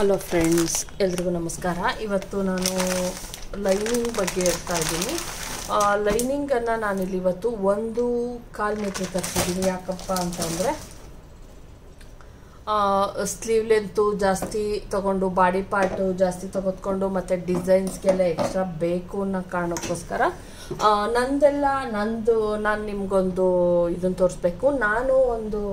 hello friends ಎಲ್ರಿಗೂ ನಮಸ್ಕಾರ ಇವತ್ತು ನಾನು ಲೈನಿಂಗ್ ಬಗ್ಗೆ ಹೇಳ್ತಾ ಇದ್ದೀನಿ ಲೈನಿಂಗನ್ನು ನಾನಿಲ್ಲಿ ಇವತ್ತು ಒಂದು ಕಾಲು ಮೀಟ್ರ್ ತರಿಸಿದ್ದೀನಿ ಯಾಕಪ್ಪ ಅಂತಂದರೆ ಸ್ಲೀವ್ ಲೆಂತು ಜಾಸ್ತಿ ತಗೊಂಡು ಬಾಡಿ ಪಾರ್ಟು ಜಾಸ್ತಿ ತೆಗೆದುಕೊಂಡು ಮತ್ತು ಡಿಸೈನ್ಸ್ಗೆಲ್ಲ ಎಕ್ಸ್ಟ್ರಾ ಬೇಕು ಅನ್ನೋ ಕಾರಣಕ್ಕೋಸ್ಕರ ಆ, ನಂದೆಲ್ಲ ನಂದು ನಾನು ನಿಮಗೊಂದು ಇದನ್ನು ತೋರಿಸ್ಬೇಕು ನಾನು ಒಂದು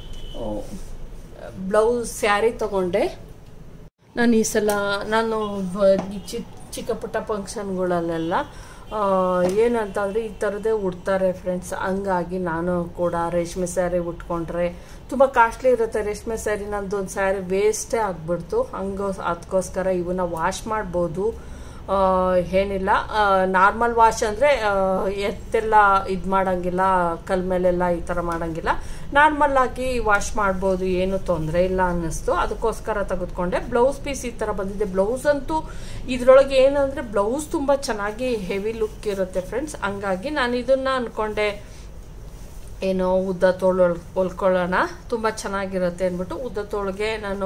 ಬ್ಲೌಸ್ ಸ್ಯಾರಿ ತಗೊಂಡೆ ನಾನು ಈ ಸಲ ನಾನು ಬ- ಈ ಚಿಕ್ಕ ಚಿಕ್ಕ ಪುಟ್ಟ ಫಂಕ್ಷನ್ಗಳಲ್ಲೆಲ್ಲ ಏನಂತಂದರೆ ಈ ಥರದೇ ಉಡ್ತಾರೆ ಫ್ರೆಂಡ್ಸ್ ಹಂಗಾಗಿ ನಾನು ಕೂಡ ರೇಷ್ಮೆ ಸ್ಯಾರಿ ಉಟ್ಕೊಂಡ್ರೆ ತುಂಬ ಕಾಸ್ಟ್ಲಿ ಇರುತ್ತೆ ರೇಷ್ಮೆ ಸ್ಯಾರಿ ನಂದು ಒಂದು ಸ್ಯಾರಿ ವೇಸ್ಟೇ ಆಗಿಬಿಡ್ತು ಹಂಗೋ ಅದಕ್ಕೋಸ್ಕರ ಇವನ್ನ ವಾಶ್ ಮಾಡ್ಬೋದು ಆ, ಏನಿಲ್ಲ ನಾರ್ಮಲ್ ವಾಶ್ ಅಂದರೆ ಎತ್ತೆಲ್ಲ ಇದು ಮಾಡೋಂಗಿಲ್ಲ ಕಲ್ ಮೇಲೆಲ್ಲ ಈ ಥರ ಮಾಡೋಂಗಿಲ್ಲ ನಾರ್ಮಲ್ ಆಗಿ ವಾಶ್ ಮಾಡ್ಬೋದು ಏನು ತೊಂದರೆ ಇಲ್ಲ ಅನ್ನಿಸ್ತು ಅದಕ್ಕೋಸ್ಕರ ತೆಗೆದುಕೊಂಡೆ ಬ್ಲೌಸ್ ಪೀಸ್ ಈ ಥರ ಬಂದಿದೆ ಬ್ಲೌಸ್ ಅಂತೂ ಇದರೊಳಗೆ ಏನಂದರೆ ಬ್ಲೌಸ್ ತುಂಬ ಚೆನ್ನಾಗಿ ಹೆವಿ ಲುಕ್ ಇರುತ್ತೆ ಫ್ರೆಂಡ್ಸ್ ಹಂಗಾಗಿ ನಾನು ಇದನ್ನು ಅಂದ್ಕೊಂಡೆ ಏನೋ ಉದ್ದ ತೋಳು ಹೊಲ್ ಹೊಲ್ಕೊಳ್ಳೋಣ ತುಂಬ ಚೆನ್ನಾಗಿರುತ್ತೆ ಅಂದ್ಬಿಟ್ಟು ಉದ್ದ ತೋಳಿಗೆ ನಾನು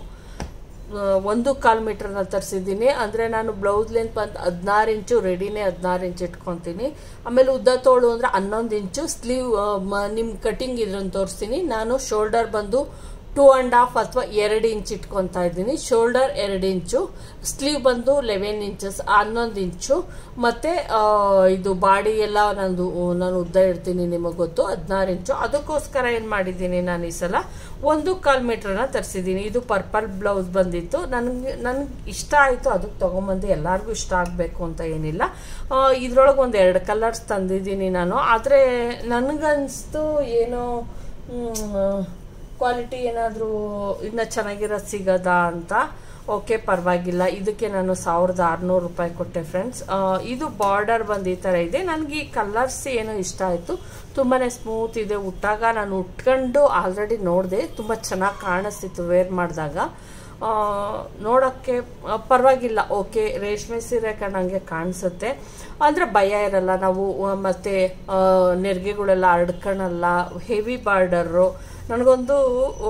ಆ, ಒಂದು ಕಾಲು ಮೀಟ್ರನ್ನ ತರಿಸಿದ್ದೀನಿ ಅಂದರೆ ನಾನು ಬ್ಲೌಸ್ ಲೆಂತ್ ಬಂದು ಹದಿನಾರು ಇಂಚು ರೆಡಿನೇ ಹದಿನಾರು ಇಂಚು ಇಟ್ಕೊತೀನಿ ಆಮೇಲೆ ಉದ್ದ ತೋಳು ಅಂದರೆ ಹನ್ನೊಂದು ಇಂಚು ಸ್ಲೀವ್ ನಿಮ್ಮ ಕಟಿಂಗ್ ಇದ್ರನ್ನು ತೋರಿಸ್ತೀನಿ ನಾನು ಶೋಲ್ಡರ್ ಬಂದು ಟೂ ಆ್ಯಂಡ್ ಹಾಫ್ ಅಥವಾ ಎರಡು ಇಂಚ್ ಇಟ್ಕೊತಾ ಇದ್ದೀನಿ ಶೋಲ್ಡರ್ ಎರಡು ಇಂಚು ಸ್ಲೀವ್ ಬಂದು ಲೆವೆನ್ ಇಂಚಸ್ ಹನ್ನೊಂದು ಇಂಚು ಮತ್ತು ಇದು ಬಾಡಿ ಎಲ್ಲ ನಂದು ನಾನು ಉದ್ದ ಇಡ್ತೀನಿ ನಿಮಗೆ ಗೊತ್ತು ಹದಿನಾರು ಇಂಚು ಅದಕ್ಕೋಸ್ಕರ ಏನು ಮಾಡಿದ್ದೀನಿ ನಾನು ಈ ಸಲ ಒಂದು ಕಾಲು ಮೀಟ್ರನ್ನ ತರಿಸಿದ್ದೀನಿ ಇದು ಪರ್ಪಲ್ ಬ್ಲೌಸ್ ಬಂದಿತ್ತು ನನಗೆ ನನಗೆ ಇಷ್ಟ ಆಯಿತು ಅದಕ್ಕೆ ತೊಗೊಂಬಂದು ಎಲ್ಲರಿಗೂ ಇಷ್ಟ ಆಗಬೇಕು ಅಂತ ಏನಿಲ್ಲ ಇದ್ರೊಳಗೆ ಒಂದು ಎರಡು ಕಲರ್ಸ್ ತಂದಿದ್ದೀನಿ ನಾನು ಆದರೆ ನನಗನ್ನಿಸ್ತು ಏನೋ ಮ್, ಕ್ವಾಲಿಟಿ ಏನಾದರೂ ಇನ್ನೂ ಚೆನ್ನಾಗಿರೋದು ಸಿಗೋದಾ ಅಂತ ಓಕೆ ಪರವಾಗಿಲ್ಲ ಇದಕ್ಕೆ ನಾನು ಸಾವಿರದ ಆರುನೂರು ರೂಪಾಯಿ ಕೊಟ್ಟೆ ಫ್ರೆಂಡ್ಸ್ ಇದು ಬಾರ್ಡರ್ ಬಂದು ಈ ಥರ ಇದೆ ನನಗೆ ಈ ಕಲರ್ಸ್ ಏನೋ ಇಷ್ಟ ಆಯಿತು ತುಂಬಾ ಸ್ಮೂತ್ ಇದೆ ಉಟ್ಟಾಗ ನಾನು ಉಟ್ಕೊಂಡು ಆಲ್ರೆಡಿ ನೋಡಿದೆ ತುಂಬ ಚೆನ್ನಾಗಿ ಕಾಣಿಸ್ತಿತ್ತು ವೇರ್ ಮಾಡಿದಾಗ ನೋಡೋಕ್ಕೆ ಪರವಾಗಿಲ್ಲ ಓಕೆ ರೇಷ್ಮೆ ಸೀರೆ ಕಂಡಂಗೆ ಕಾಣಿಸುತ್ತೆ ಅಂದರೆ ಭಯ ಇರಲ್ಲ ನಾವು ಆ, ಮತ್ತೆ ಆ, ನೆರಿಗೆಗಳೆಲ್ಲ ಹರಡ್ಕೊಳಲ್ಲ ಹೆವಿ ಬಾರ್ಡರು ನನಗೊಂದು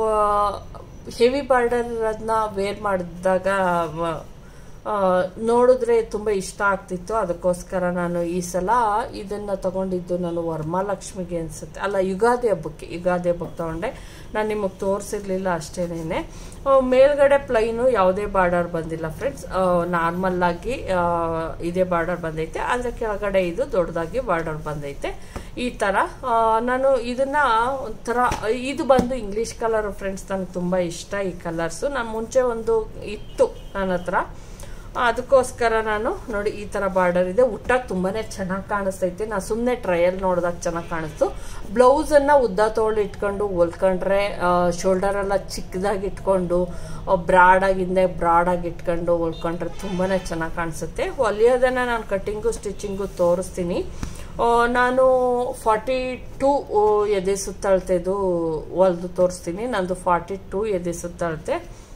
ಹೆವಿ ಬಾರ್ಡರ್ ಅದನ್ನ ವೇರ್ ಮಾಡಿದಾಗ ಆ, ನೋಡಿದ್ರೆ ತುಂಬ ಇಷ್ಟ ಆಗ್ತಿತ್ತು ಅದಕ್ಕೋಸ್ಕರ ನಾನು ಈ ಸಲ ಇದನ್ನು ತಗೊಂಡಿದ್ದು ನಾನು ವರಮಹಾಲಕ್ಷ್ಮಿಗೆ ಅನಿಸುತ್ತೆ ಅಲ್ಲ ಯುಗಾದಿ ಹಬ್ಬಕ್ಕೆ ಯುಗಾದಿ ಹಬ್ಬಕ್ಕೆ ತಗೊಂಡೆ ನಾನು ನಿಮಗೆ ತೋರಿಸಿರ್ಲಿಲ್ಲ ಅಷ್ಟೇನೆ ಮೇಲ್ಗಡೆ ಪ್ಲೈನು ಯಾವುದೇ ಬಾರ್ಡರ್ ಬಂದಿಲ್ಲ ಫ್ರೆಂಡ್ಸ್ ನಾರ್ಮಲ್ ಆಗಿ ಆ, ಇದೇ ಬಾರ್ಡರ್ ಬಂದೈತೆ ಆದರೆ ಕೆಳಗಡೆ ಇದು ದೊಡ್ಡದಾಗಿ ಬಾರ್ಡರ್ ಬಂದೈತೆ ಈ ಥರ ಆ, ನಾನು ಇದನ್ನ ಒಂಥರ ಇದು ಬಂದು ಇಂಗ್ಲೀಷ್ ಕಲರ್ ಫ್ರೆಂಡ್ಸ್ ನನಗೆ ತುಂಬ ಇಷ್ಟ ಈ ಕಲರ್ಸು ನಾನು ಮುಂಚೆ ಒಂದು ಇತ್ತು ನನ್ನ ಹತ್ರ ಅದಕ್ಕೋಸ್ಕರ ನಾನು ನೋಡಿ ಈ ಥರ ಬಾರ್ಡರ್ ಇದೆ ಉಟ್ಟಾಗ ತುಂಬಾ ಚೆನ್ನಾಗಿ ಕಾಣಿಸ್ತೈತೆ ನಾನು ಸುಮ್ಮನೆ ಟ್ರಯಲ್ ನೋಡಿದಾಗ ಚೆನ್ನಾಗಿ ಕಾಣಿಸ್ತು ಬ್ಲೌಸನ್ನು ಉದ್ದ ತೋಳು ಇಟ್ಕೊಂಡು ಹೊಲ್ಕೊಂಡ್ರೆ ಶೋಲ್ಡರ್ ಎಲ್ಲ ಚಿಕ್ಕದಾಗಿ ಇಟ್ಕೊಂಡು ಬ್ರಾಡಾಗಿ ಹಿಂದೆ ಬ್ರಾಡಾಗಿ ಇಟ್ಕೊಂಡು ಹೊಲ್ಕೊಂಡ್ರೆ ತುಂಬಾ ಚೆನ್ನಾಗಿ ಕಾಣಿಸುತ್ತೆ ಹೊಲಿಯೋದನ್ನು ನಾನು ಕಟ್ಟಿಂಗು ಸ್ಟಿಚಿಂಗು ತೋರಿಸ್ತೀನಿ ಆ, ನಾನು ಫಾರ್ಟಿ ಟೂ ಎದೆ ಸುತ್ತಳತೆದು ಹೊಲ್ದು ತೋರಿಸ್ತೀನಿ ನಂದು ಫಾರ್ಟಿ ಟೂ ಎದೆ ಸುತ್ತಳತೆ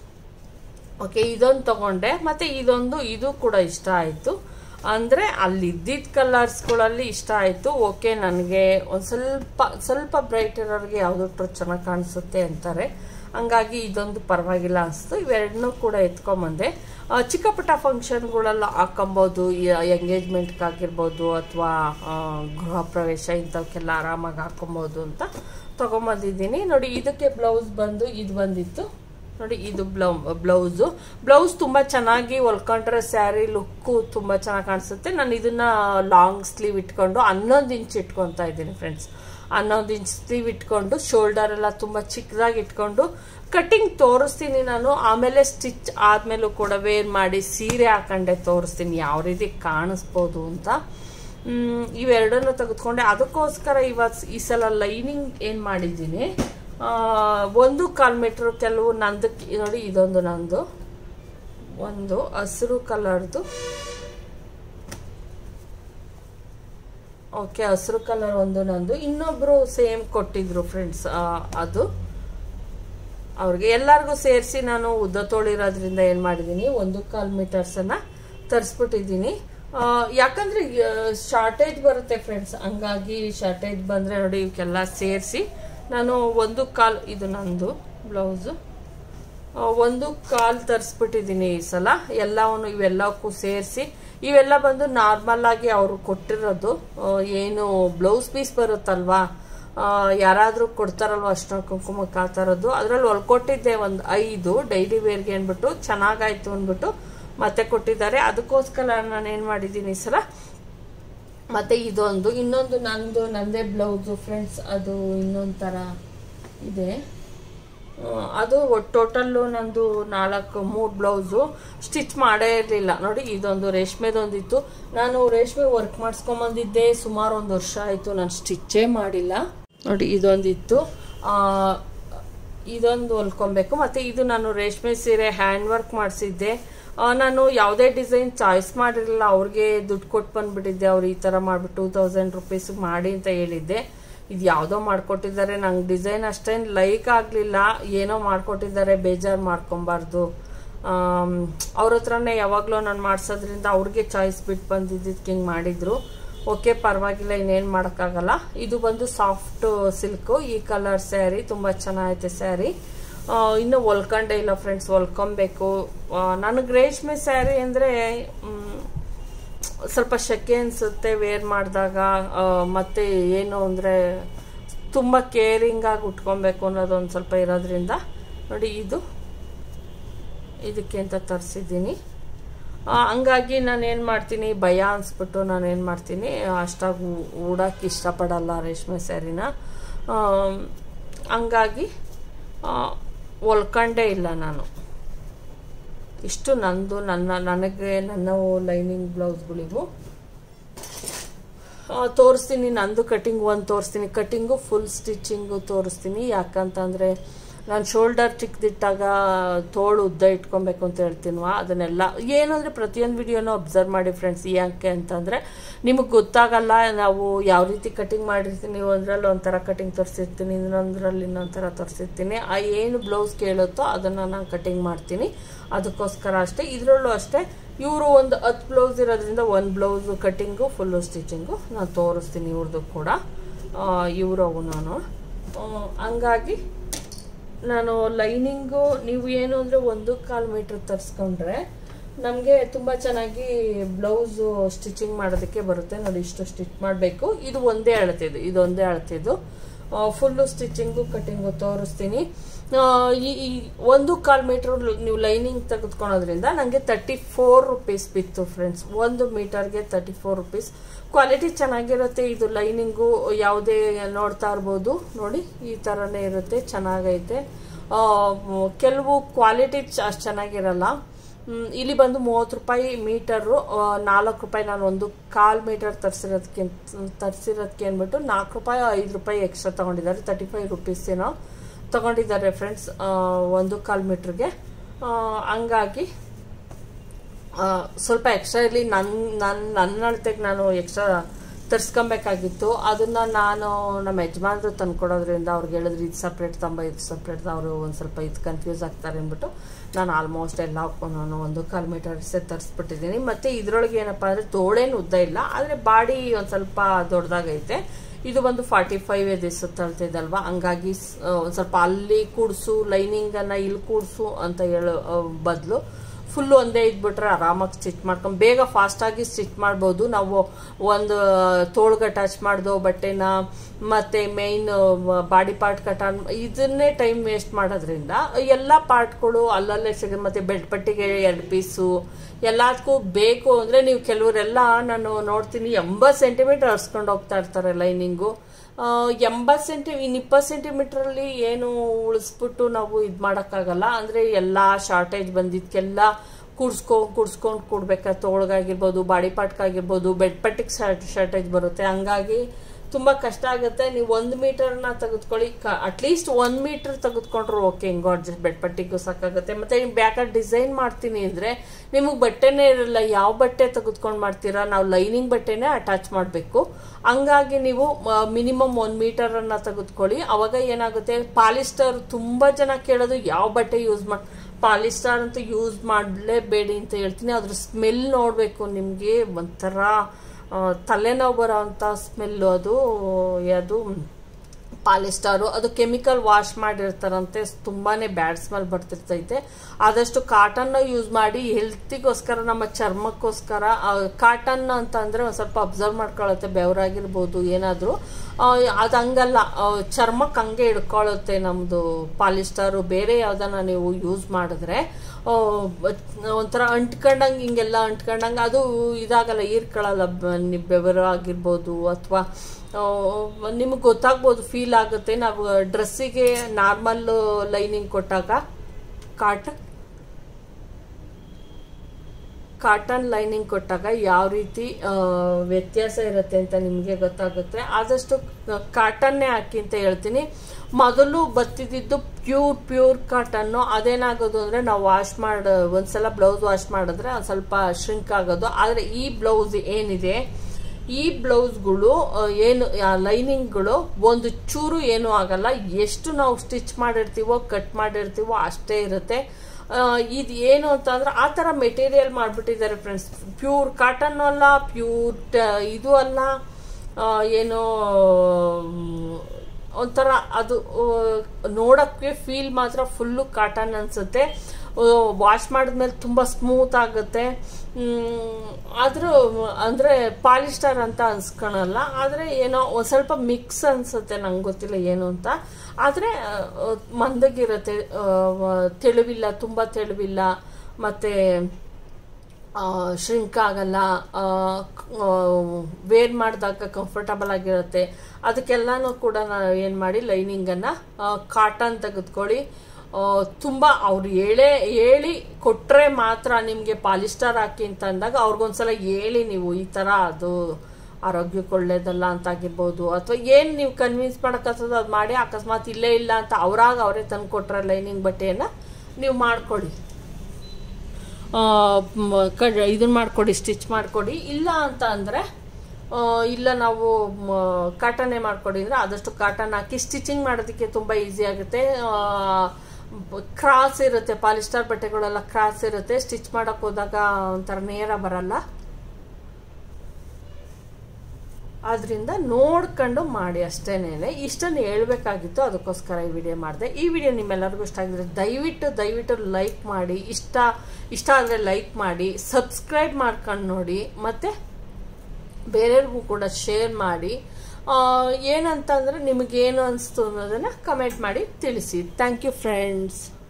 ಓಕೆ ಇದೊಂದು ತಗೊಂಡೆ ಮತ್ತು ಇದೊಂದು ಇದು ಕೂಡ ಇಷ್ಟ ಆಯಿತು ಅಂದರೆ ಅಲ್ಲಿ ಇದ್ದಿದ್ದ ಕಲರ್ಸ್ಗಳಲ್ಲಿ ಇಷ್ಟ ಆಯಿತು ಓಕೆ ನನಗೆ ಒಂದು ಸ್ವಲ್ಪ ಸ್ವಲ್ಪ ಬ್ರೈಟ್ ಇರೋರಿಗೆ ಯಾವುದಿಟ್ರು ಚೆನ್ನಾಗಿ ಕಾಣಿಸುತ್ತೆ ಅಂತಾರೆ ಹಂಗಾಗಿ ಇದೊಂದು ಪರವಾಗಿಲ್ಲ ಅನಿಸ್ತು ಇವೆರಡನ್ನೂ ಕೂಡ ಎತ್ಕೊಂಬಂದೆ ಆ, ಚಿಕ್ಕ ಪುಟ್ಟ ಫಂಕ್ಷನ್ಗಳೆಲ್ಲ ಹಾಕೊಬೋದು ಎಂಗೇಜ್ಮೆಂಟ್ಗಾಗಿರ್ಬೋದು ಅಥವಾ ಗೃಹ ಪ್ರವೇಶ ಇಂಥವಕ್ಕೆಲ್ಲ ಆರಾಮಾಗಿ ಹಾಕೊಬೋದು ಅಂತ ತೊಗೊಂಬಂದಿದ್ದೀನಿ ನೋಡಿ ಇದಕ್ಕೆ ಬ್ಲೌಸ್ ಬಂದು ಇದು ಬಂದಿತ್ತು ನೋಡಿ ಇದು ಬ್ಲೌ ಬ್ಲೌಸು ಬ್ಲೌಸ್ ತುಂಬ ಚೆನ್ನಾಗಿ ಹೊಲ್ಕೊಂಡ್ರೆ ಸ್ಯಾರಿ ಲುಕ್ಕು ತುಂಬ ಚೆನ್ನಾಗಿ ಕಾಣಿಸುತ್ತೆ ನಾನು ಇದನ್ನ ಲಾಂಗ್ ಸ್ಲೀವ್ ಇಟ್ಕೊಂಡು ಹನ್ನೊಂದು ಇಂಚ್ ಇಟ್ಕೊತಾ ಇದ್ದೀನಿ ಫ್ರೆಂಡ್ಸ್ ಹನ್ನೊಂದು ಇಂಚ್ ಸ್ಲೀವ್ ಇಟ್ಕೊಂಡು ಶೋಲ್ಡರ್ ಎಲ್ಲ ತುಂಬ ಚಿಕ್ಕದಾಗಿ ಇಟ್ಕೊಂಡು ಕಟ್ಟಿಂಗ್ ತೋರಿಸ್ತೀನಿ ನಾನು ಆಮೇಲೆ ಸ್ಟಿಚ್ ಆದಮೇಲೂ ಕೂಡ ವೇರ್ ಮಾಡಿ ಸೀರೆ ಹಾಕೊಂಡೆ ತೋರಿಸ್ತೀನಿ ಯಾವ ರೀತಿ ಕಾಣಿಸ್ಬೋದು ಅಂತ ಮ್, ಇವೆರಡನ್ನು ತೆಗೆದುಕೊಂಡೆ ಅದಕ್ಕೋಸ್ಕರ ಇವತ್ತು ಈ ಸಲ ಲೈನಿಂಗ್ ಏನು ಮಾಡಿದ್ದೀನಿ ಆ, ಒಂದು ಕಾಲು ಮೀಟ್ರ್ ಕೆಲವು ನಂದಕ್ಕೆ ನೋಡಿ ಇದೊಂದು ನಂದು ಒಂದು ಹಸಿರು ಕಲರ್ದು ಓಕೆ ಹಸಿರು ಕಲರ್ ಒಂದು ನಂದು ಇನ್ನೊಬ್ರು ಸೇಮ್ ಕೊಟ್ಟಿದ್ರು ಫ್ರೆಂಡ್ಸ್ ಅದು ಅವ್ರಿಗೆ ಎಲ್ಲರಿಗೂ ಸೇರಿಸಿ ನಾನು ಉದ್ದ ತೋಳಿರೋದ್ರಿಂದ ಏನು ಮಾಡಿದ್ದೀನಿ ಒಂದು ಕಾಲು ಮೀಟರ್ಸನ್ನು ತರಿಸ್ಬಿಟ್ಟಿದ್ದೀನಿ ಆ, ಯಾಕಂದ್ರೆ ಶಾರ್ಟೇಜ್ ಬರುತ್ತೆ ಫ್ರೆಂಡ್ಸ್ ಹಂಗಾಗಿ ಶಾರ್ಟೇಜ್ ಬಂದರೆ ನೋಡಿ ಇವಕ್ಕೆಲ್ಲ ಸೇರಿಸಿ ನಾನು ಒಂದು ಕಾಲು ಇದು ನಂದು ಬ್ಲೌಸು ಆ, ಒಂದು ಕಾಲ್ ತರಿಸ್ಬಿಟ್ಟಿದ್ದೀನಿ ಈ ಸಲ ಎಲ್ಲವನ್ನು ಇವೆಲ್ಲಕ್ಕೂ ಸೇರಿಸಿ ಇವೆಲ್ಲ ಬಂದು ನಾರ್ಮಲ್ ಆಗಿ ಅವರು ಕೊಟ್ಟಿರೋದು ಆ, ಏನು ಬ್ಲೌಸ್ ಪೀಸ್ ಬರುತ್ತಲ್ವಾ ಆ, ಯಾರಾದ್ರೂ ಕೊಡ್ತಾರಲ್ವ ಅರ್ಶಿನ ಕುಂಕುಮಕ್ಕೆ ಆ ಥರದ್ದು ಅದ್ರಲ್ಲಿ ಹೊಲ್ಕೊಟ್ಟಿದ್ದೆ ಒಂದು ಐದು ಡೈಲಿ ವೇರ್ಗೆ ಅಂದ್ಬಿಟ್ಟು ಚೆನ್ನಾಗಾಯ್ತು ಅಂದ್ಬಿಟ್ಟು ಮತ್ತೆ ಕೊಟ್ಟಿದ್ದಾರೆ ಅದಕ್ಕೋಸ್ಕರ ನಾನು ಏನು ಮಾಡಿದ್ದೀನಿ ಈ ಸಲ ಮತ್ತೆ ಇದೊಂದು ಇನ್ನೊಂದು ನಂದು ನಂದೇ ಬ್ಲೌಸು ಫ್ರೆಂಡ್ಸ್ ಅದು ಇನ್ನೊಂದು ಥರ ಇದೆ ಆ, ಅದು ಟೋಟಲ್ಲು ನಂದು ನಾಲ್ಕು ಮೂರು ಬ್ಲೌಸು ಸ್ಟಿಚ್ ಮಾಡೇ ಇರಲಿಲ್ಲ ನೋಡಿ ಇದೊಂದು ರೇಷ್ಮೆದೊಂದಿತ್ತು ನಾನು ರೇಷ್ಮೆ ವರ್ಕ್ ಮಾಡಿಸ್ಕೊಂಬಂದಿದ್ದೆ ಸುಮಾರು ಒಂದು ವರ್ಷ ಆಯಿತು ನಾನು ಸ್ಟಿಚ್ಚೇ ಮಾಡಿಲ್ಲ ನೋಡಿ ಇದೊಂದಿತ್ತು ಆ, ಇದೊಂದು ಹೊಲ್ಕೊಬೇಕು ಮತ್ತು ಇದು ನಾನು ರೇಷ್ಮೆ ಸೀರೆ ಹ್ಯಾಂಡ್ ವರ್ಕ್ ಮಾಡಿಸಿದ್ದೆ ನಾನು ಯಾವುದೇ ಡಿಸೈನ್ ಚಾಯ್ಸ್ ಮಾಡಿರಲಿಲ್ಲ ಅವ್ರಿಗೆ ದುಡ್ಡು ಕೊಟ್ಟು ಬಂದ್ಬಿಟ್ಟಿದ್ದೆ ಅವ್ರು ಈ ಥರ ಮಾಡಿಬಿಟ್ಟು ಟೂ ತೌಸಂಡ್ ರುಪೀಸ್ ಮಾಡಿ ಅಂತ ಹೇಳಿದ್ದೆ ಇದು ಯಾವುದೋ ಮಾಡಿಕೊಟ್ಟಿದ್ದಾರೆ ನಂಗೆ ಡಿಸೈನ್ ಅಷ್ಟೇನು ಲೈಕ್ ಆಗಲಿಲ್ಲ ಏನೋ ಮಾಡಿಕೊಟ್ಟಿದ್ದಾರೆ ಬೇಜಾರು ಮಾಡ್ಕೊಬಾರ್ದು ಅವ್ರ ಹತ್ರನೇ ಯಾವಾಗಲೂ ನಾನು ಮಾಡಿಸೋದ್ರಿಂದ ಅವ್ರಿಗೆ ಚಾಯ್ಸ್ ಬಿಟ್ಟು ಬಂದಿದ್ದಕ್ಕೆ ಹಿಂಗೆ ಮಾಡಿದ್ರು ಓಕೆ ಪರವಾಗಿಲ್ಲ ಇನ್ನೇನು ಮಾಡೋಕ್ಕಾಗಲ್ಲ ಇದು ಬಂದು ಸಾಫ್ಟ್ ಸಿಲ್ಕು ಈ ಕಲರ್ ಸ್ಯಾರಿ ತುಂಬ ಚೆನ್ನಾಗೈತೆ ಸ್ಯಾರಿ ಇನ್ನು ಹೊಲ್ಕೊಂಡೇ ಇಲ್ಲ ಫ್ರೆಂಡ್ಸ್ ಹೊಲ್ಕೊಬೇಕು ನನಗೆ ರೇಷ್ಮೆ ಸ್ಯಾರಿ ಅಂದರೆ ಸ್ವಲ್ಪ ಶೆಕೆ ಅನಿಸುತ್ತೆ ವೇರ್ ಮಾಡಿದಾಗ ಮತ್ತೆ ಏನು ಅಂದರೆ ತುಂಬ ಕೇರಿಂಗ್ ಆಗಿ ಉಟ್ಕೊಬೇಕು ಅನ್ನೋದು ಒಂದು ಸ್ವಲ್ಪ ಇರೋದ್ರಿಂದ ನೋಡಿ ಇದು ಇದಕ್ಕೆ ಅಂತ ತರಿಸಿದ್ದೀನಿ ಹಂಗಾಗಿ ನಾನು ಏನು ಮಾಡ್ತೀನಿ ಭಯ ಅನ್ಸ್ಬಿಟ್ಟು ನಾನು ಏನು ಮಾಡ್ತೀನಿ ಅಷ್ಟಾಗಿ ಉಡೋಕ್ಕೆ ಇಷ್ಟಪಡಲ್ಲ ರೇಷ್ಮೆ ಸ್ಯಾರಿನ ಹಂಗಾಗಿ ಹೊಲ್ಕೊಂಡೇ ಇಲ್ಲ ನಾನು ಇಷ್ಟು ನಂದು ನನ್ನ ನನಗೆ ನನ್ನ ಲೈನಿಂಗ್ ಬ್ಲೌಸ್ಗಳಿವು ತೋರಿಸ್ತೀನಿ ನಂದು ಕಟಿಂಗ್ ಒಂದು ತೋರಿಸ್ತೀನಿ ಕಟಿಂಗು ಫುಲ್ ಸ್ಟಿಚಿಂಗು ತೋರಿಸ್ತೀನಿ ಯಾಕಂತಂದರೆ ನಾನು ಶೋಲ್ಡರ್ ಚಿಕ್ಕದಿಟ್ಟಾಗ ತೋಳು ಉದ್ದ ಇಟ್ಕೊಬೇಕು ಅಂತ ಹೇಳ್ತೀನವ ಅದನ್ನೆಲ್ಲ ಏನು ಅಂದರೆ ಪ್ರತಿಯೊಂದು ವಿಡಿಯೋನೂ ಅಬ್ಸರ್ವ್ ಮಾಡಿ ಫ್ರೆಂಡ್ಸ್ ಯಾಕೆ ಅಂತಂದರೆ ನಿಮಗೆ ಗೊತ್ತಾಗಲ್ಲ ನಾವು ಯಾವ ರೀತಿ ಕಟಿಂಗ್ ಮಾಡಿರ್ತೀನಿ ಒಂದರಲ್ಲಿ ಒಂಥರ ಕಟಿಂಗ್ ತೋರಿಸಿರ್ತೀನಿ ಇನ್ನೊಂದರಲ್ಲಿ ಇನ್ನೊಂದು ಥರ ತೋರಿಸಿರ್ತೀನಿ ಆ ಏನು ಬ್ಲೌಸ್ ಕೇಳುತ್ತೋ ಅದನ್ನು ನಾನು ಕಟಿಂಗ್ ಮಾಡ್ತೀನಿ ಅದಕ್ಕೋಸ್ಕರ ಅಷ್ಟೇ ಇದರಲ್ಲೂ ಅಷ್ಟೇ ಇವರು ಒಂದು ಹತ್ತು ಬ್ಲೌಸ್ ಇರೋದ್ರಿಂದ ಒಂದು ಬ್ಲೌಸು ಕಟಿಂಗು ಫುಲ್ಲು ಸ್ಟಿಚಿಂಗು ನಾನು ತೋರಿಸ್ತೀನಿ ಇವ್ರದ್ದು ಕೂಡ ಇವರು ಅವು ನಾನು ಹಂಗಾಗಿ ನಾನು ಲೈನಿಂಗು ನೀವು ಏನು ಅಂದರೆ ಒಂದು ಕಾಲು ಮೀಟ್ರ್ ತರಿಸ್ಕೊಂಡ್ರೆ ನಮಗೆ ತುಂಬ ಚೆನ್ನಾಗಿ ಬ್ಲೌಸು ಸ್ಟಿಚಿಂಗ್ ಮಾಡೋದಕ್ಕೆ ಬರುತ್ತೆ ನೋಡಿ ಇಷ್ಟು ಸ್ಟಿಚ್ ಮಾಡಬೇಕು ಇದು ಒಂದೇ ಅಳತಿದ್ದು ಇದು ಒಂದೇ ಅಳತಿದ್ದು ಫುಲ್ಲು ಸ್ಟಿಚಿಂಗು ಕಟಿಂಗು ತೋರಿಸ್ತೀನಿ ಈ ಈ ಒಂದು ಕಾಲು ಮೀಟ್ರ್ ನೀವು ಲೈನಿಂಗ್ ತೆಗೆದುಕೊಳೋದ್ರಿಂದ ನನಗೆ ತರ್ಟಿ ಫೋರ್ ರುಪೀಸ್ ಬಿತ್ತು ಫ್ರೆಂಡ್ಸ್ ಒಂದು ಮೀಟರ್ಗೆ ತರ್ಟಿ ಫೋರ್ ರುಪೀಸ್ ಕ್ವಾಲಿಟಿ ಚೆನ್ನಾಗಿರುತ್ತೆ ಇದು ಲೈನಿಂಗು ಯಾವುದೇ ನೋಡ್ತಾ ಇರ್ಬೋದು ನೋಡಿ ಈ ಥರನೇ ಇರುತ್ತೆ ಚೆನ್ನಾಗೈತೆ ಕೆಲವು ಕ್ವಾಲಿಟಿ ಅಷ್ಟು ಚೆನ್ನಾಗಿರಲ್ಲ ಇಲ್ಲಿ ಬಂದು ಮೂವತ್ತು ರೂಪಾಯಿ ಮೀಟರು ನಾಲ್ಕು ರೂಪಾಯಿ ನಾನು ಒಂದು ಕಾಲು ಮೀಟರ್ ತರಿಸಿರೋದಕ್ಕೆ ತರಿಸಿರೋದಕ್ಕೆ ಅಂದ್ಬಿಟ್ಟು ನಾಲ್ಕು ರೂಪಾಯಿ ಐದು ರೂಪಾಯಿ ಎಕ್ಸ್ಟ್ರಾ ತೊಗೊಂಡಿದ್ದಾರೆ ತರ್ಟಿ ಫೈವ್ ರುಪೀಸ್ ಏನೋ ತೊಗೊಂಡಿದ್ದಾರೆ ಫ್ರೆಂಡ್ಸ್ ಒಂದು ಕಾಲು ಮೀಟ್ರಿಗೆ ಹಂಗಾಗಿ ಸ್ವಲ್ಪ ಎಕ್ಸ್ಟ್ರಾ ಇರಲಿ ನನ್ನ ನನ್ನ ನನ್ನ ಅಳತೆಗೆ ನಾನು ಎಕ್ಸ್ಟ್ರಾ ತರಿಸ್ಕೊಬೇಕಾಗಿತ್ತು ಅದನ್ನು ನಾನು ನಮ್ಮ ಯಜಮಾನ್ರು ತಂದ್ಕೊಡೋದ್ರಿಂದ ಅವ್ರಿಗೆ ಹೇಳಿದ್ರು ಇದು ಸಪ್ರೇಟ್ ತಂಬ ಇದು ಸಪ್ರೇಟ್ ಅವರು ಒಂದು ಸ್ವಲ್ಪ ಇದು ಕನ್ಫ್ಯೂಸ್ ಆಗ್ತಾರೆ ಅಂದ್ಬಿಟ್ಟು ನಾನು ಆಲ್ಮೋಸ್ಟ್ ಎಲ್ಲ ನಾನು ಒಂದು ಕಾಲು ಮೀಟರ್ಸೇ ತರಿಸ್ಬಿಟ್ಟಿದ್ದೀನಿ ಮತ್ತು ಇದರೊಳಗೆ ಏನಪ್ಪ ಅಂದರೆ ತೋಳೇನು ಉದ್ದ ಇಲ್ಲ ಆದರೆ ಬಾಡಿ ಒಂದು ಸ್ವಲ್ಪ ದೊಡ್ಡದಾಗೈತೆ ಇದು ಒಂದು ಫಾರ್ಟಿ ಫೈವ್ ಎದಿಸು ತಳ್ತಿದ್ದಲ್ವ ಹಂಗಾಗಿ ಒಂದು ಸ್ವಲ್ಪ ಅಲ್ಲಿ ಕೂಡಿಸು ಲೈನಿಂಗನ್ನು ಇಲ್ಲಿ ಕೂಡಿಸು ಅಂತ ಹೇಳೋ ಬದಲು ಫುಲ್ಲು ಒಂದೇ ಇದ್ಬಿಟ್ರೆ ಆರಾಮಾಗಿ ಸ್ಟಿಚ್ ಮಾಡ್ಕೊಂಡು ಬೇಗ ಫಾಸ್ಟಾಗಿ ಸ್ಟಿಚ್ ಮಾಡ್ಬೋದು ನಾವು ಒಂದು ತೋಳ್ಗೆ ಅಟ್ಯಾಚ್ ಮಾಡ್ದೋ ಬಟ್ಟೆನ ಮತ್ತು ಮೇಯ್ನ್ ಬಾಡಿ ಪಾರ್ಟ್ ಕಟ ಇದನ್ನೇ ಟೈಮ್ ವೇಸ್ಟ್ ಮಾಡೋದ್ರಿಂದ ಎಲ್ಲ ಪಾರ್ಟ್ಗಳು ಅಲ್ಲಲ್ಲೇ ಸಿಗ ಮತ್ತು ಬೆಡ್ ಪಟ್ಟಿಗೆ ಎರಡು ಪೀಸು ಎಲ್ಲದಕ್ಕೂ ಬೇಕು ಅಂದರೆ ನೀವು ಕೆಲವರೆಲ್ಲ ನಾನು ನೋಡ್ತೀನಿ ಎಂಬತ್ತು ಸೆಂಟಿಮೀಟರ್ ಹರ್ಸ್ಕೊಂಡು ಹೋಗ್ತಾ ಇರ್ತಾರೆ ಲೈನಿಂಗು ಎಂಬತ್ತು ಸೆಂಟಿ ಇನ್ನು ಇಪ್ಪತ್ತು ಸೆಂಟಿಮೀಟ್ರಲ್ಲಿ ಏನು ಉಳಿಸ್ಬಿಟ್ಟು ನಾವು ಇದು ಮಾಡೋಕ್ಕಾಗಲ್ಲ ಅಂದರೆ ಎಲ್ಲ ಶಾರ್ಟೇಜ್ ಬಂದಿದ್ದಕ್ಕೆಲ್ಲ ಕೂಡ್ಸ್ಕೊಂಡು ಕೂಡ್ಸ್ಕೊಂಡು ಕೊಡ್ಬೇಕಾ ತೋಳ್ಗಾಗಿರ್ಬೋದು ಬಾಡಿ ಪಾರ್ಟ್ಗಾಗಿರ್ಬೋದು ಬೆಡ್ ಪಟ್ಟಿಗೆ ಶಾರ್ಟ್ ಶಾರ್ಟೇಜ್ ಬರುತ್ತೆ ಹಂಗಾಗಿ ತುಂಬ ಕಷ್ಟ ಆಗುತ್ತೆ ನೀವು ಒಂದು ಮೀಟರ್ನ ತೆಗೆದುಕೊಳ್ಳಿ ಕ ಅಟ್ಲೀಸ್ಟ್ ಒಂದು ಮೀಟರ್ ತೆಗೆದುಕೊಂಡ್ರು ಓಕೆ ಹಿಂಗೋ ಅಡ್ಜಸ್ಟ್ ಬೆಡ್ ಪಟ್ಟಿಗೂ ಸಾಕಾಗುತ್ತೆ ಮತ್ತು ನೀವು ಬ್ಯಾಕಲ್ಲಿ ಡಿಸೈನ್ ಮಾಡ್ತೀನಿ ಅಂದರೆ ನಿಮಗೆ ಬಟ್ಟೆನೇ ಇರಲ್ಲ ಯಾವ ಬಟ್ಟೆ ತೆಗೆದುಕೊಂಡು ಮಾಡ್ತೀರಾ ನಾವು ಲೈನಿಂಗ್ ಬಟ್ಟೆನೇ ಅಟ್ಯಾಚ್ ಮಾಡಬೇಕು ಹಂಗಾಗಿ ನೀವು ಮಿನಿಮಮ್ ಒಂದು ಮೀಟರನ್ನು ತೆಗೆದುಕೊಳ್ಳಿ ಅವಾಗ ಏನಾಗುತ್ತೆ ಪಾಲಿಸ್ಟರ್ ತುಂಬ ಜನ ಕೇಳೋದು ಯಾವ ಬಟ್ಟೆ ಯೂಸ್ ಮಾಡಿ ಪಾಲಿಸ್ಟರ್ ಅಂತೂ ಯೂಸ್ ಮಾಡಲೇಬೇಡಿ ಅಂತ ಹೇಳ್ತೀನಿ ಅದ್ರ ಸ್ಮೆಲ್ ನೋಡಬೇಕು ನಿಮಗೆ ಒಂಥರ ತಲೆನೋವು ಬರೋ ಅಂಥ ಸ್ಮೆಲ್ಲು ಅದು ಅದು ಪಾಲಿಸ್ಟಾರು ಅದು ಕೆಮಿಕಲ್ ವಾಶ್ ಮಾಡಿರ್ತಾರಂತೆ ತುಂಬಾ ಬ್ಯಾಡ್ ಸ್ಮೆಲ್ ಬರ್ತಿರ್ತೈತೆ ಆದಷ್ಟು ಕಾಟನ್ನ ಯೂಸ್ ಮಾಡಿ ಹೆಲ್ತಿಗೋಸ್ಕರ ನಮ್ಮ ಚರ್ಮಕ್ಕೋಸ್ಕರ ಕಾಟನ್ ಅಂತಂದರೆ ಒಂದು ಸ್ವಲ್ಪ ಅಬ್ಸರ್ವ್ ಮಾಡ್ಕೊಳ್ಳುತ್ತೆ ಬೆವರಾಗಿರ್ಬೋದು ಏನಾದರೂ ಅದು ಹಂಗಲ್ಲ ಆ, ಚರ್ಮಕ್ಕೆ ಹಂಗೆ ಹಿಡ್ಕೊಳ್ಳುತ್ತೆ ನಮ್ಮದು ಪಾಲಿಸ್ಟರು ಬೇರೆ ಯಾವ್ದನ್ನ ನೀವು ಯೂಸ್ ಮಾಡಿದ್ರೆ ಆ, ಒಂಥರ ಅಂಟ್ಕೊಂಡಂಗೆ ಹಿಂಗೆಲ್ಲ ಅಂಟ್ಕೊಂಡಂಗೆ ಅದು ಇದಾಗಲ್ಲ ಹೀರ್ಕೊಳ್ಳಲ್ಲ ಬ- ನಿ- ಬೆವರು ಆಗಿರ್ಬೋದು ಅಥವಾ ನಿಮಗೆ ಗೊತ್ತಾಗ್ಬೋದು ಫೀಲ್ ಆಗುತ್ತೆ ನಾವು ಡ್ರೆಸ್ಸಿಗೆ ನಾರ್ಮಲ್ ಲೈನಿಂಗ್ ಕೊಟ್ಟಾಗ ಕಾಟ್ ಕಾಟನ್ ಲೈನಿಂಗ್ ಕೊಟ್ಟಾಗ ಯಾವ ರೀತಿ ಆ, ವ್ಯತ್ಯಾಸ ಇರುತ್ತೆ ಅಂತ ನಿಮಗೆ ಗೊತ್ತಾಗುತ್ತೆ ಆದಷ್ಟು ಕಾಟನ್ನೇ ಹಾಕಿ ಅಂತ ಹೇಳ್ತೀನಿ ಮೊದಲು ಬತ್ತಿದ್ದು ಪ್ಯೂರ್ ಪ್ಯೂರ್ ಕಾಟನ್ನು ಅದೇನಾಗೋದು ಅಂದರೆ ನಾವು ವಾಶ್ ಮಾಡಿ ಒಂದ್ಸಲ ಬ್ಲೌಸ್ ವಾಶ್ ಮಾಡಿದ್ರೆ ಒಂದು ಸ್ವಲ್ಪ ಶ್ರಿಂಕ್ ಆಗೋದು ಆದರೆ ಈ ಬ್ಲೌಸ್ ಏನಿದೆ ಈ ಬ್ಲೌಸ್ಗಳು ಆ, ಏನು ಲೈನಿಂಗ್ಗಳು ಒಂದು ಚೂರು ಏನೂ ಆಗಲ್ಲ ಎಷ್ಟು ನಾವು ಸ್ಟಿಚ್ ಮಾಡಿರ್ತೀವೋ ಕಟ್ ಮಾಡಿರ್ತೀವೋ ಅಷ್ಟೇ ಇರುತ್ತೆ ಆ, ಇದು ಏನು ಅಂತಂದ್ರೆ ಆ ಥರ ಮೆಟೀರಿಯಲ್ ಮಾಡಿಬಿಟ್ಟಿದ್ದಾರೆ ಫ್ರೆಂಡ್ಸ್ ಪ್ಯೂರ್ ಕಾಟನ್ ಅಲ್ಲ ಪ್ಯೂರ್ ಇದು ಅಲ್ಲ ಆ, ಏನೋ ಮ್, ಒಂಥರ ಅದು ಆ, ನೋಡೋಕ್ಕೆ ಫೀಲ್ ಮಾತ್ರ ಫುಲ್ಲು ಕಾಟನ್ ಅನ್ಸುತ್ತೆ ವಾಶ್ ಮಾಡಿದ್ಮೇಲೆ ತುಂಬ ಸ್ಮೂತ್ ಆಗುತ್ತೆ ಆದರೂ ಅಂದರೆ ಪಾಲಿಸ್ಟರ್ ಅಂತ ಅನ್ಸ್ಕೊಳಲ್ಲ ಆದರೆ ಏನೋ ಒಂದು ಸ್ವಲ್ಪ ಮಿಕ್ಸ್ ಅನ್ಸುತ್ತೆ ನಂಗೆ ಗೊತ್ತಿಲ್ಲ ಏನು ಅಂತ ಆದರೆ ಮಂದಗಿರುತ್ತೆ ಆ, ತೆಳುವಿಲ್ಲ ತುಂಬ ತೆಳುವಿಲ್ಲ ಮತ್ತು ಶ್ರಿಂಕ್ ಆಗಲ್ಲ ವೇರ್ ಮಾಡಿದಾಗ ಕಂಫರ್ಟಬಲ್ ಆಗಿರುತ್ತೆ ಅದಕ್ಕೆಲ್ಲನೂ ಕೂಡ ನಾವು ಏನು ಮಾಡಿ ಲೈನಿಂಗನ್ನು ಕಾಟನ್ ತೆಗೆದುಕೊಳ್ಳಿ ತುಂಬ ಅವ್ರು ಹೇಳೇ ಹೇಳಿ ಕೊಟ್ಟರೆ ಮಾತ್ರ ನಿಮಗೆ ಪಾಲಿಸ್ಟರ್ ಹಾಕಿ ಅಂತ ಅಂದಾಗ ಅವ್ರಿಗೊಂದ್ಸಲ ಹೇಳಿ ನೀವು ಈ ಥರ ಅದು ಆರೋಗ್ಯಕ್ಕೆ ಒಳ್ಳೇದಲ್ಲ ಅಂತ ಆಗಿರ್ಬೋದು ಅಥವಾ ಏನು ನೀವು ಕನ್ವಿನ್ಸ್ ಮಾಡೋಕ್ಕತ್ತದ ಅದು ಮಾಡಿ ಅಕಸ್ಮಾತ್ ಇಲ್ಲೇ ಇಲ್ಲ ಅಂತ ಅವರಾಗ ಅವರೇ ತಂದು ಕೊಟ್ರೆ ಲೈನಿಂಗ್ ಬಟ್ಟೆಯನ್ನು ನೀವು ಮಾಡ್ಕೊಳ್ಳಿ ಇದನ್ನ ಮಾಡಿಕೊಡಿ ಸ್ಟಿಚ್ ಮಾಡಿಕೊಡಿ ಇಲ್ಲ ಅಂತ ಅಂದರೆ ಇಲ್ಲ ನಾವು ಕಾಟನ್ನೇ ಮಾಡ್ಕೊಡಿ ಅಂದರೆ ಆದಷ್ಟು ಕಾಟನ್ ಹಾಕಿ ಸ್ಟಿಚಿಂಗ್ ಮಾಡೋದಕ್ಕೆ ತುಂಬ ಈಸಿ ಆಗುತ್ತೆ ಕ್ರಾಸ್ ಇರುತ್ತೆ ಪಾಲಿಸ್ಟರ್ ಬಟ್ಟೆಗಳೆಲ್ಲ ಕ್ರಾಸ್ ಇರುತ್ತೆ ಸ್ಟಿಚ್ ಮಾಡೋಕೆ ಹೋದಾಗ ಒಂಥರ ನೇರ ಬರಲ್ಲ ಆದ್ರಿಂದ ನೋಡ್ಕೊಂಡು ಮಾಡಿ ಅಷ್ಟೇನೆ ಇಷ್ಟನ್ನು ಹೇಳ್ಬೇಕಾಗಿತ್ತು ಅದಕ್ಕೋಸ್ಕರ ಈ ವಿಡಿಯೋ ಮಾಡಿದೆ ಈ ವಿಡಿಯೋ ನಿಮ್ಮೆಲ್ಲರಿಗೂ ಇಷ್ಟ ಆಗಿದ್ರೆ ದಯವಿಟ್ಟು ದಯವಿಟ್ಟು ಲೈಕ್ ಮಾಡಿ ಇಷ್ಟ ಇಷ್ಟ ಆದರೆ ಲೈಕ್ ಮಾಡಿ ಸಬ್ಸ್ಕ್ರೈಬ್ ಮಾಡ್ಕೊಂಡು ನೋಡಿ ಮತ್ತು ಬೇರೆಯವ್ರಿಗೂ ಕೂಡ ಶೇರ್ ಮಾಡಿ ಆ, ಏನಂತಂದರೆ ನಿಮಗೇನು ಅನಿಸ್ತು ಅನ್ನೋದನ್ನು ಕಮೆಂಟ್ ಮಾಡಿ ತಿಳಿಸಿ ಥ್ಯಾಂಕ್ ಯು ಫ್ರೆಂಡ್ಸ್